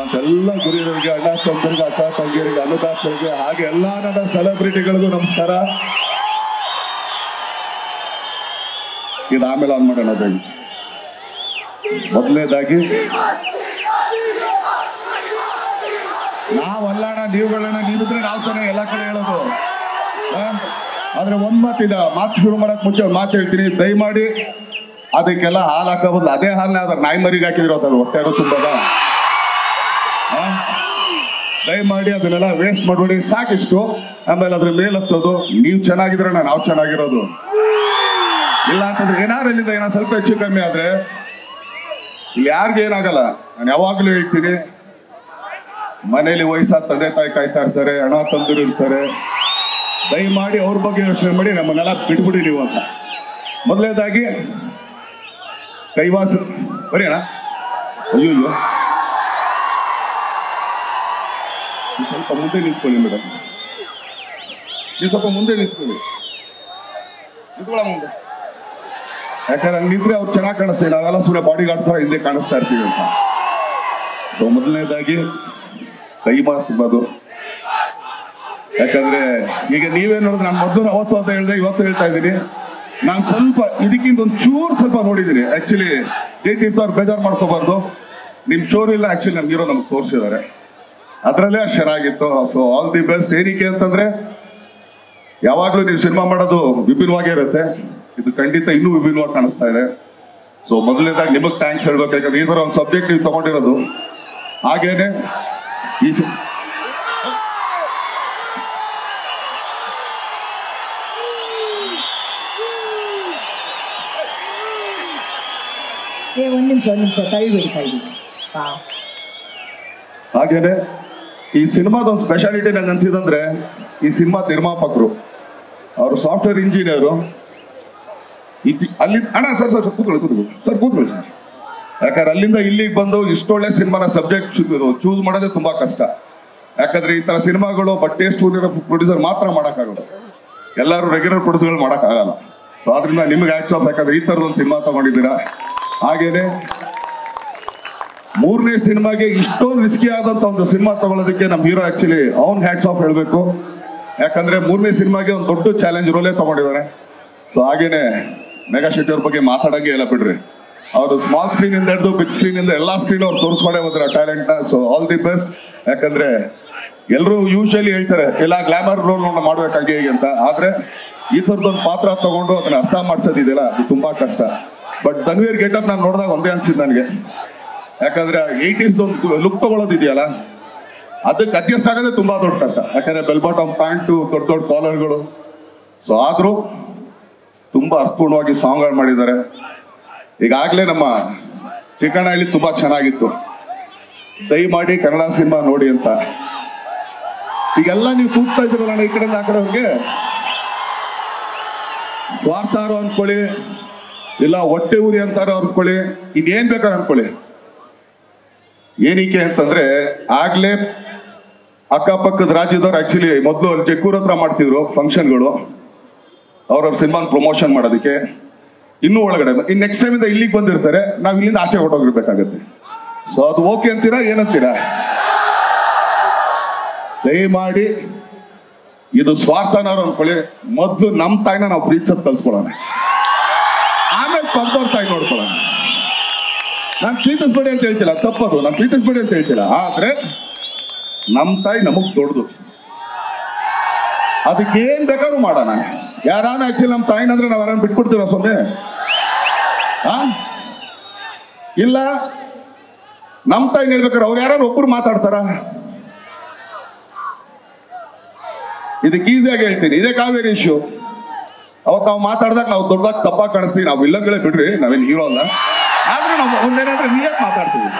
ಮಾಡುವಂತ ಎಲ್ಲ ಗುರಿಗಳಿಗೆ ಅಣ್ಣ ತಮ್ಮರಿಗೆ ಅಕ್ಕ ತಂಗಿಯರಿಗೆ ಅನ್ನದಾತರಿಗೆ ಹಾಗೆ ಎಲ್ಲ ನನ್ನ ಸೆಲೆಬ್ರಿಟಿಗಳಿಗೂ ನಮಸ್ಕಾರ ಇದು ಆಮೇಲೆ ಆನ್ ಮಾಡೋಣ ಬೇಡ ಮೊದಲನೇದಾಗಿ ನಾವಲ್ಲಣ್ಣ ನೀವುಗಳಣ್ಣ ನೀವಿದ್ರೆ ನಾವು ತಾನೇ ಎಲ್ಲ ಕಡೆ ಹೇಳೋದು ಆ? ಆದ್ರೆ ಒಂದ್ ಮಾತಿದ ಮಾತು ಶುರು ಮಾಡಕ್ ಮುಂಚೆ ಒಂದ್ ಮಾತು ಹೇಳ್ತೀನಿ ದಯಮಾಡಿ ಅದಕ್ಕೆಲ್ಲ ಹಾಲು ಹಾಕೋ ಬದಲು ಅದೇ ಹಾಲನ್ನ ಅದ್ರ ನಾಯಿ ಮರಿಗೆ ಹಾಕಿದ್ರು ಅದು ಹೊಟ್ಟೆ ಯಾರೋ ತುಂಬದ ಆ? ದಯಮಾಡಿ ಅದನ್ನೆಲ್ಲ ವೇಸ್ಟ್ ಮಾಡ್ಬೇಡಿ ಸಾಕಿಷ್ಟು ಆಮೇಲೆ ಅದ್ರ ಮೇಲೆ ಹತ್ತೋದು ನೀವು ಚೆನ್ನಾಗಿದ್ರಣ್ಣ ನಾವು ಚೆನ್ನಾಗಿರೋದು ಇಲ್ಲ ಅಂತಂದ್ರೆ ಏನಾರು ಇಲ್ಲಿಂದ ಏನೋ ಸ್ವಲ್ಪ ಹೆಚ್ಚು ಕಮ್ಮಿ ಆದ್ರೆ ಇಲ್ಲಿ ಯಾರಿಗೂ ಏನಾಗಲ್ಲ ನಾನು ಯಾವಾಗ್ಲೂ ಹೇಳ್ತೀನಿ ಮನೇಲಿ ವಯಸ್ಸಾದ ತಂದೆ ತಾಯಿ ಕಾಯ್ತಾ ಇರ್ತಾರೆ ಹಣ ತಂದಿರು ಇರ್ತಾರೆ ದಯಮಾಡಿ ಅವ್ರ ಬಗ್ಗೆ ಯೋಚನೆ ಮಾಡಿ ನಮ್ಮನ್ನೆಲ್ಲ ಬಿಟ್ಬಿಡಿ ನೀವು ಅಂತ ಮೊದಲನೇದಾಗಿ ಕೈವಾಸ ಬರೀ ಅಣ್ಣ ಅಯ್ಯೋ ಅಯ್ಯೋ ನೀವು ಸ್ವಲ್ಪ ಮುಂದೆ ನಿಂತ್ಕೊಳ್ಳಿ ಮೇಡಮ್ ನೀವು ಸ್ವಲ್ಪ ಮುಂದೆ ನಿಂತ್ಕೊಳ್ಳಿ ನಿಂತ್ಕೊಳ್ಳ ಮುಂದೆ ಯಾಕಂದ್ರೆ ಹಂಗ್ ನಿಂತ್ರೆ ಅವ್ರು ಚೆನ್ನಾಗಿ ಕಾಣಿಸ್ತೀವಿ ನಾವೆಲ್ಲ ಸುಮ್ಮನೆ ಬಾಡಿ ಗಾರ್ಡ್ ಥರ ಹಿಂದೆ ಕಾಣಿಸ್ತಾ ಇರ್ತೀವಿ ಅಂತ ಸೊ ಮೊದಲನೇದಾಗಿ ಕೈ ಮಾರ್ಸ್ಬೋದು ಯಾಕಂದ್ರೆ ಈಗ ನೀವೇ ನೋಡಿದ್ರೆ ನಾನು ಮೊದಲು ಅವತ್ತು ಅಂತ ಹೇಳಿದೆ ಇವತ್ತು ಹೇಳ್ತಾ ಇದ್ದೀನಿ ನಾನು ಸ್ವಲ್ಪ ಇದಕ್ಕಿಂತ ಒಂದು ಚೂರು ಸ್ವಲ್ಪ ನೋಡಿದ್ದೀನಿ ಆಕ್ಚುಲಿ ಜೈತೀರ್ಥ ಅವ್ರು ಬೇಜಾರು ಮಾಡ್ಕೋಬಾರ್ದು ನಿಮ್ಮ ಶೋರ್ ಇಲ್ಲ ಆಕ್ಚುಲಿ ನಮ್ಗೆ ಹೀರೋ ನಮ್ಗೆ ತೋರಿಸಿದ್ದಾರೆ ಅದರಲ್ಲೇ ಅಷ್ಟು ಚೆನ್ನಾಗಿತ್ತು ಸೊ ಆಲ್ ದಿ ಬೆಸ್ಟ್ ಏನಕ್ಕೆ ಅಂತಂದ್ರೆ ಯಾವಾಗಲೂ ನೀವು ಸಿನಿಮಾ ಮಾಡೋದು ವಿಭಿನ್ನವಾಗೇ ಇರುತ್ತೆ ಇದು ಖಂಡಿತ ಇನ್ನೂ ವಿಭಿನ್ನವಾಗಿ ಕಾಣಿಸ್ತಾ ಇದೆ ಸೊ ಮೊದಲನೇದಾಗಿ ನಿಮಗೆ ಥ್ಯಾಂಕ್ಸ್ ಹೇಳ್ಬೇಕು ಯಾಕಂದ್ರೆ ಈ ಥರ ಒಂದು ಸಬ್ಜೆಕ್ಟ್ ನೀವು ತಗೊಂಡಿರೋದು ಹಾಗೇನೆ ಈ ಸಿ- ಏ ಒಂದ್ ನಿಮಿಷ ಒಂದ್ ನಿಮಿಷ ಕೈ ಬಿಡ್ತಾ ಇದ್ದೀನಿ ಪಾ ಹಾಗೇನೆ ಈ ಸಿನಿಮಾದ ಒಂದು ಸ್ಪೆಷಾಲಿಟಿ ನಂಗೆ ಅನ್ಸಿದಂದ್ರೆ ಈ ಸಿನಿಮಾ ನಿರ್ಮಾಪಕರು ಅವರು ಸಾಫ್ಟ್ವೇರ್ ಇಂಜಿನಿಯರು ಅಲ್ಲಿ ಅಣ್ಣ ಸರ್ ಸರ್ ಕೂತ್ಕೊಳ್ಳಿ ಕೂತ್ಕೊಳ್ಳಿ ಸರ್ ಕೂತ್ಕೊಳ್ಳಿ ಸರ್ ಯಾಕಂದ್ರೆ ಅಲ್ಲಿಂದ ಇಲ್ಲಿಗೆ ಬಂದು ಇಷ್ಟೊಳ್ಳೆ ಸಿನಿಮಾನ ಸಬ್ಜೆಕ್ಟ್ ಚೂಸ್ ಮಾಡೋದೇ ತುಂಬಾ ಕಷ್ಟ ಯಾಕಂದ್ರೆ ಈ ತರ ಸಿನಿಮಾಗಳು ಬಟ್ ಟೇಸ್ಟ್ ಪ್ರೊಡ್ಯೂಸರ್ ಮಾತ್ರ ಮಾಡೋಕ್ಕಾಗೋದು ಎಲ್ಲರೂ ರೆಗ್ಯುಲರ್ ಪ್ರೊಡ್ಯೂಸರ್ಗಳು ಮಾಡೋಕ್ಕಾಗಲ್ಲ ಸೊ ಆದ್ರಿಂದ ನಿಮ್ಗೆ ಆಕ್ಟ್ಸ್ ಆಫ್ ಯಾಕಂದ್ರೆ ಈ ಥರದೊಂದು ಸಿನಿಮಾ ತಗೊಂಡಿದ್ದೀರಾ ಹಾಗೇನೆ ಮೂರನೇ ಸಿನಿಮಾಗೆ ಇಷ್ಟೊಂದು ರಿಸ್ಕಿ ಆದಂತ ಒಂದು ಸಿನಿಮಾ ತಗೊಳ್ಳೋದಕ್ಕೆ ನಮ್ಮ ಹೀರೋ ಆಕ್ಚುಲಿ ಅವ್ನ್ ಹ್ಯಾಟ್ಸ್ ಆಫ್ ಹೇಳ್ಬೇಕು ಯಾಕಂದ್ರೆ ಮೂರನೇ ಸಿನಿಮಾಗೆ ಒಂದು ದೊಡ್ಡ ಚಾಲೆಂಜ್ ರೋಲೇ ತಗೊಂಡಿದ್ದಾರೆ ಸೊ ಹಾಗೇನೆ ಮೆಗಾ ಶೆಟ್ಟಿ ಅವ್ರ ಬಗ್ಗೆ ಮಾತಾಡಂಗೆ ಇಲ್ಲ ಬಿಡ್ರಿ ಅವರು ಸ್ಮಾಲ್ ಸ್ಕ್ರೀನ್ ಇಂದ ಹಿಡಿದು ಬಿಗ್ ಸ್ಕ್ರೀನ್ ಇಂದ ಎಲ್ಲಾ ಸ್ಕ್ರೀನ್ ಅವ್ರು ತೋರಿಸ್ಕೊಂಡೇ ಹೋದ್ರ talent so all the best ಯಾಕಂದ್ರೆ ಎಲ್ಲರೂ ಯೂಶಲಿ ಹೇಳ್ತಾರೆ ಎಲ್ಲ ಗ್ಲಾಮರ್ ರೋಲ್ ಮಾಡ್ಬೇಕಾಗಿ ಹೇಗೆ ಅಂತ ಆದ್ರೆ ಈ ಥರದೊಂದು ಪಾತ್ರ ತಗೊಂಡು ಅದನ್ನ ಅರ್ಥ ಮಾಡ್ಸೋದಿದೆಯಲ್ಲ ಅದು ತುಂಬಾ ಕಷ್ಟ ಬಟ್ ಧನ್ವೀರ್ ಗೆಟಪ್ ನಾನು ನೋಡಿದಾಗ ಒಂದೇ ಅನ್ಸಿದ್ದು ನನಗೆ ಯಾಕಂದ್ರೆ ಏಯ್ಟೀಸ್ ಒಂದು ಲುಕ್ ತಗೊಳ್ಳೋದಿದೆಯಲ್ಲ ಅದಕ್ಕೆ ಅಡ್ಜಸ್ಟ್ ಆಗೋದೇ ತುಂಬಾ ದೊಡ್ಡ ಕಷ್ಟ ಯಾಕಂದ್ರೆ ಬೆಲ್ ಬಾಟಮ್ ಪ್ಯಾಂಟು ದೊಡ್ಡ ದೊಡ್ಡ ಕಾಲರ್ಗಳು ಸೊ ಆದ್ರೂ ತುಂಬಾ ಅರ್ಥಪೂರ್ಣವಾಗಿ ಸಾಂಗ್ಗಳು ಮಾಡಿದ್ದಾರೆ ಈಗಾಗಲೇ ನಮ್ಮ ಚಿಕ್ಕನಹಳ್ಳಿ ತುಂಬಾ ಚೆನ್ನಾಗಿತ್ತು ದಯಮಾಡಿ ಕನ್ನಡ ಸಿನಿಮಾ ನೋಡಿ ಅಂತ ಈಗೆಲ್ಲ ನೀವು ಕೂಗ್ತಾ ಇದ್ರಲ್ಲ ಅಣ್ಣ ಈ ಕಡೆಯಿಂದ ಆ ಕಡೆವ್ರಿಗೆ ಸ್ವಾರ್ಥಾರು ಅನ್ಕೊಳ್ಳಿ ಇಲ್ಲ ಹೊಟ್ಟೆ ಉರಿ ಅಂತಾರೋ ಅನ್ಕೊಳ್ಳಿ ಇನ್ನೇನ್ ಬೇಕಾದ್ರೆ ಅನ್ಕೊಳ್ಳಿ ಏನಕ್ಕೆ ಅಂತಂದ್ರೆ ಆಗ್ಲೇ ಅಕ್ಕಪಕ್ಕದ ರಾಜ್ಯದವ್ರು ಆಕ್ಚುಲಿ ಮೊದಲು ಅಲ್ಲಿ ಜಕ್ಕೂರ್ ಹತ್ರ ಮಾಡ್ತಿದ್ರು ಫಂಕ್ಷನ್ಗಳು ಅವ್ರವ್ರ ಸಿನಿಮಾನ ಪ್ರಮೋಷನ್ ಮಾಡೋದಕ್ಕೆ ಇನ್ನೂ ಒಳಗಡೆ ಇನ್ನು ನೆಕ್ಸ್ಟ್ ಟೈಮಿಂದ ಇಲ್ಲಿಗೆ ಬಂದಿರ್ತಾರೆ ನಾವು ಇಲ್ಲಿಂದ ಆಚೆ ಹೊಟ್ಟೋಗಿರ್ಬೇಕಾಗತ್ತೆ ಸೊ ಅದು ಓಕೆ ಅಂತೀರಾ ಏನಂತೀರಾ ದಯಮಾಡಿ ಇದು ಸ್ವಾರ್ಥನಾರು ಅನ್ಕೊಳ್ಳಿ ಮೊದಲು ನಮ್ಮ ತಾಯಿನ ನಾವು ಪ್ರೀತಿಸೋದು ಕಲ್ತ್ಕೊಳ್ಳೋಣ ಆಮೇಲೆ ಪಕ್ಕದವ್ರ ತಾಯಿ ನೋಡ್ಕೊಳ್ಳೋಣ ನಾನು ಪ್ರೀತಿಸ್ಬೇಡಿ ಅಂತ ಹೇಳ್ತಿಲ್ಲ ತಪ್ಪದು ನಾನು ಪ್ರೀತಿಸ್ಬೇಡಿ ಅಂತ ಹೇಳ್ತಿಲ್ಲ ಆದ್ರೆ ನಮ್ಮ ತಾಯಿ ನಮಗ್ ದೊಡ್ಡದು ಅದಕ್ಕೆ ಏನ್ ಬೇಕಾದ್ರೂ ಮಾಡೋಣ ಯಾರಾನ ಆಕ್ಚುಲಿ ನಮ್ಮ ತಾಯಿನಂದ್ರೆ ನಾವು ಯಾರನ್ನ ಬಿಟ್ಬಿಡ್ತೀರೋ ಸ್ವಾಮಿ ಆ ಇಲ್ಲ ನಮ್ಮ ತಾಯಿನ ಹೇಳ್ಬೇಕಾದ್ರೆ ಅವ್ರು ಯಾರು ಒಬ್ರು ಮಾತಾಡ್ತಾರ ಇದಕ್ಕೆ ಈಸಿಯಾಗಿ ಹೇಳ್ತೀನಿ ಇದೇ ಕಾವೇರಿ ಇಶ್ಯೂ ಅವತ್ತು ನಾವು ಮಾತಾಡಿದಾಗ ನಾವು ದೊಡ್ಡದಾಗ ತಪ್ಪಾಗಿ ಕಾಣಿಸ್ತೀವಿ ನಾವು ವಿಲ್ಲನ್ಗಳೇ ಬಿಡ್ರಿ ನಾವೇನು ಹೀರೋ ಅಲ್ಲ ಆದ್ರೂ ನಾವು ಒಂದೇನಾದ್ರೆ ನೀಯಾಗಿ ಮಾತಾಡ್ತೀವಿ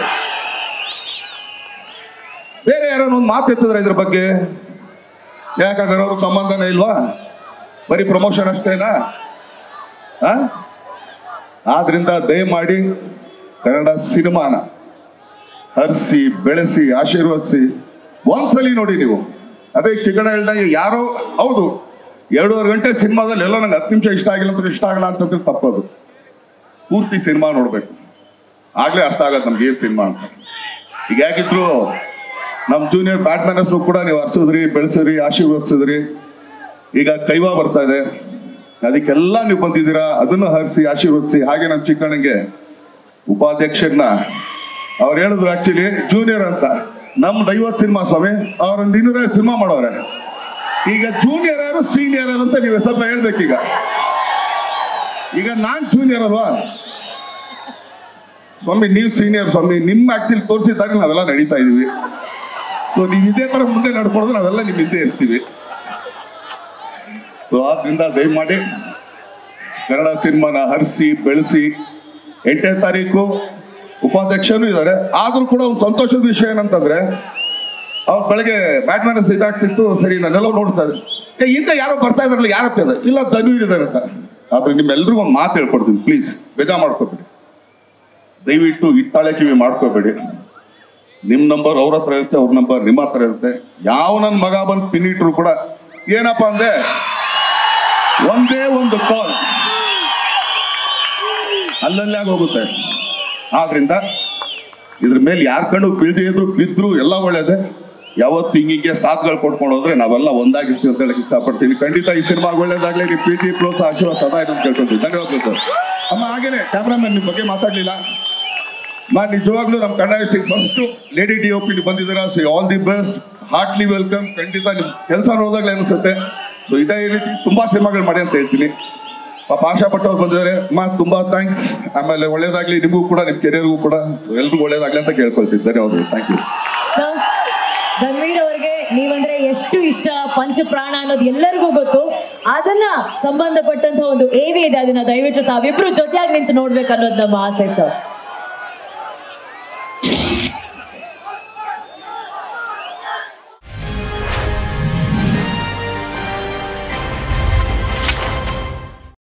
ಬೇರೆ ಯಾರೋ ಒಂದು ಮಾತು ಎತ್ತಿದ್ರೆ ಇದ್ರ ಬಗ್ಗೆ ಯಾಕಾದ್ರೆ ಅವ್ರಿಗೆ ಸಂಬಂಧನೇ ಇಲ್ವಾ ಬರೀ ಪ್ರಮೋಷನ್ ಅಷ್ಟೇನಾ ಆ? ಆದ್ರಿಂದ ದಯಮಾಡಿ ಕನ್ನಡ ಸಿನಿಮಾನ ಹರಿಸಿ ಬೆಳೆಸಿ ಆಶೀರ್ವದಿಸಿ ಒಂದ್ಸಲಿ ನೋಡಿ ನೀವು ಅದೇ ಚಿಕ್ಕಣ ಹೇಳ್ದಂಗೆ ಯಾರೋ ಹೌದು ಎರಡೂವರೆ ಗಂಟೆ ಸಿನಿಮಾದಲ್ಲಿ ಎಲ್ಲೋ ನಂಗೆ ಹತ್ತು ನಿಮಿಷ ಇಷ್ಟ ಆಗಿಲ್ಲ ಅಂತ ಇಷ್ಟ ಆಗಲ್ಲ ಅಂತಂದ್ರೆ ತಪ್ಪದು ಪೂರ್ತಿ ಸಿನಿಮಾ ನೋಡ್ಬೇಕು ಆಗ್ಲೇ ಅರ್ಥ ಆಗತ್ತೆ ನಮ್ಗೆ ಏನ್ ಸಿನಿಮಾ ಅಂತ ಈಗ ಯಾಕಿದ್ರು ನಮ್ಮ ಜೂನಿಯರ್ ಬ್ಯಾಟ್ಮನರ್ಸ್ನು ಕೂಡ ನೀವು ಹರ್ಸಿದ್ರಿ ಬೆಳೆಸಿದ್ರಿ ಆಶೀರ್ವದಿಸಿದ್ರಿ ಈಗ ಕೈವಾ ಬರ್ತಾ ಇದೆ ಅದಕ್ಕೆಲ್ಲ ನೀವು ಬಂದಿದ್ದೀರಾ ಅದನ್ನು ಹರಿಸಿ ಆಶೀರ್ವದಿಸಿ ಹಾಗೆ ನಮ್ಮ ಚಿಕ್ಕಣ್ಣಂಗೆ ಉಪಾಧ್ಯಕ್ಷರನ್ನ ಅವ್ರು ಹೇಳಿದ್ರು ಆಕ್ಚುಲಿ ಜೂನಿಯರ್ ಅಂತ ನಮ್ದು ಐವತ್ತು ಸಿನಿಮಾ ಸ್ವಾಮಿ ಅವ್ರು ಇನ್ನೂರ ಸಿನಿಮಾ ಮಾಡೋರೆ ಈಗ ಜೂನಿಯರ್ ಯಾರು ಸೀನಿಯರ್ ಯಾರು ಅಂತ ನೀವು ಸ್ವಲ್ಪ ಹೇಳ್ಬೇಕೀಗ ಈಗ ನಾನ್ ಜೂನಿಯರ್ ಅಲ್ವಾ ಸ್ವಾಮಿ ನೀವು ಸೀನಿಯರ್ ಸ್ವಾಮಿ ನಿಮ್ಮ ಆಕ್ಚುಲಿ ತೋರಿಸಿದಾಗ ನಾವೆಲ್ಲ ನಡೀತಾ ಇದೀವಿ ಸೊ ನೀವು ಇದೇ ತರ ಮುಂದೆ ನಡ್ಕೊಳ್ಳೋದು ನಾವೆಲ್ಲ ನಿಮ್ಮ ಹಿಂದೆ ಇರ್ತೀವಿ ಸೊ ಆದ್ರಿಂದ ದಯಮಾಡಿ ಕನ್ನಡ ಸಿನಿಮಾನ ಹರಿಸಿ ಬೆಳೆಸಿ ಎಂಟನೇ ತಾರೀಕು ಉಪಾಧ್ಯಕ್ಷರು ಇದ್ದಾರೆ ಆದ್ರೂ ಕೂಡ ಒಂದು ಸಂತೋಷದ ವಿಷಯ ಏನಂತಂದ್ರೆ ಅವ್ರು ಬೆಳಗ್ಗೆ ಬ್ಯಾಟ್ಮನ್ ಇದಾಗ್ತಿತ್ತು ಸರಿ ನಾನೆಲ್ಲ ನೋಡ್ತಾ ಇದ್ದೆ ಏ ಹಿಂದೆ ಯಾರೋ ಬರ್ತಾ ಇದ್ರಲ್ಲ ಯಾರಪ್ಪ ಇದೆ ಇಲ್ಲ ಧನುವೀರ್ ಇದ್ದಾರೆ ಅಂತ ಆದ್ರೆ ನಿಮ್ಮೆಲ್ರಿಗೂ ಒಂದು ಮಾತು ಹೇಳ್ಕೊಡ್ತೀನಿ ಪ್ಲೀಸ್ ಬೇಜಾರ್ ಮಾಡ್ಕೋಬೇಡಿ ದಯವಿಟ್ಟು ಇತ್ತಾಳೆ ಕಿವಿ ಮಾಡ್ಕೋಬೇಡಿ ನಿಮ್ ನಂಬರ್ ಅವ್ರ ಹತ್ರ ಇರುತ್ತೆ ಅವ್ರ ನಂಬರ್ ನಿಮ್ಮ ಹತ್ರ ಇರುತ್ತೆ ಯಾವ ನನ್ನ ಮಗ ಬಂದು ಪಿನ್ ಇಟ್ರು ಕೂಡ ಏನಪ್ಪಾ ಅಂದೆ ಒಂದೇ ಒಂದು ಕಾಲ್ ಅಲ್ಲಲ್ಲೇ ಹೋಗುತ್ತೆ ಆದ್ರಿಂದ ಇದ್ರ ಮೇಲೆ ಯಾರ ಕಣ್ಣು ಬೀಳ್ದಿ ಇದ್ರು ಬಿದ್ರು ಎಲ್ಲ ಒಳ್ಳೇದೆ ಯಾವತ್ತು ಹಿಂಗಿಗೆ ಸಾಥ್ಗಳು ಕೊಟ್ಕೊಂಡು ಹೋದ್ರೆ ನಾವೆಲ್ಲ ಒಂದಾಗಿರ್ತೀವಿ ಅಂತ ಹೇಳಕ್ ಇಷ್ಟಪಡ್ತೀನಿ ಖಂಡಿತ ಈ ಸಿನಿಮಾ ಒಳ್ಳೇದಾಗ್ಲಿ ನೀವು ಪ್ರೀತಿ ಪ್ರೋತ್ಸಾಹ ಆಶೀರ್ವಾದ ಸದಾ ಇದೆ ಅಂತ ಕೇಳ್ಕೊಳ್ತೀನಿ ಧನ್ಯವಾದಗಳು ಸರ್ ಅಮ್ಮ ಹಾಗೇನೆ ಕ್ಯಾಮ್ರಾಮನ್ ನಿಮ್ಮ ಬಗ್ಗೆ ಮಾತಾಡ್ಲಿಲ್ಲ ನಾ ನಿಜವಾಗ್ಲೂ ನಮ್ಮ Kannada district first lady D O P ಬಂದಿದ್ದೀರಾ so all the best heartly welcome ಖಂಡಿತ ನಿಮ್ ಕೆಲಸ ನೋಡಿದಾಗಲೇ ಅನಿಸುತ್ತೆ ಸೊ ಇದೇ ರೀತಿ ತುಂಬಾ ಸಿನಿಮಾಗಳು ಮಾಡಿ ಅಂತ ಹೇಳ್ತೀನಿ ಪಾಪ ಆಶಾ ಭಟ್ ಅವ್ರು ಬಂದಿದ್ದಾರೆ ಮಾ ತುಂಬಾ ಥ್ಯಾಂಕ್ಸ್ ಆಮೇಲೆ ಒಳ್ಳೇದಾಗ್ಲಿ ನಿಮಗೂ ಕೂಡ ನಿಮ್ ಕೆರಿಯರ್ಗೂ ಕೂಡ So ಎಲ್ರಿಗೂ ಒಳ್ಳೇದಾಗ್ಲಿ ಅಂತ ಕೇಳ್ಕೊಳ್ತೀನಿ ಧನ್ಯವಾದಗಳು ಥ್ಯಾಂಕ್ ಯು ಸರ್ ಧನ್ವೀರ್ ಅವರಿಗೆ ನೀವಂದ್ರೆ ಎಷ್ಟು ಇಷ್ಟ ಪಂಚಪ್ರಾಣ ಅನ್ನೋದು ಎಲ್ಲರಿಗೂ ಗೊತ್ತು ಅದನ್ನ ಸಂಬಂಧಪಟ್ಟಂತ ಒಂದು ಏವಿ ಇದೆ ಅದನ್ನ ದಯವಿಟ್ಟು ತಾವಿಬ್ರು ಜೊತೆಯಾಗಿ ನಿಂತು ನೋಡ್ಬೇಕು ಅನ್ನೋದು ನಮ್ಮ ಆಸೆ ಸರ್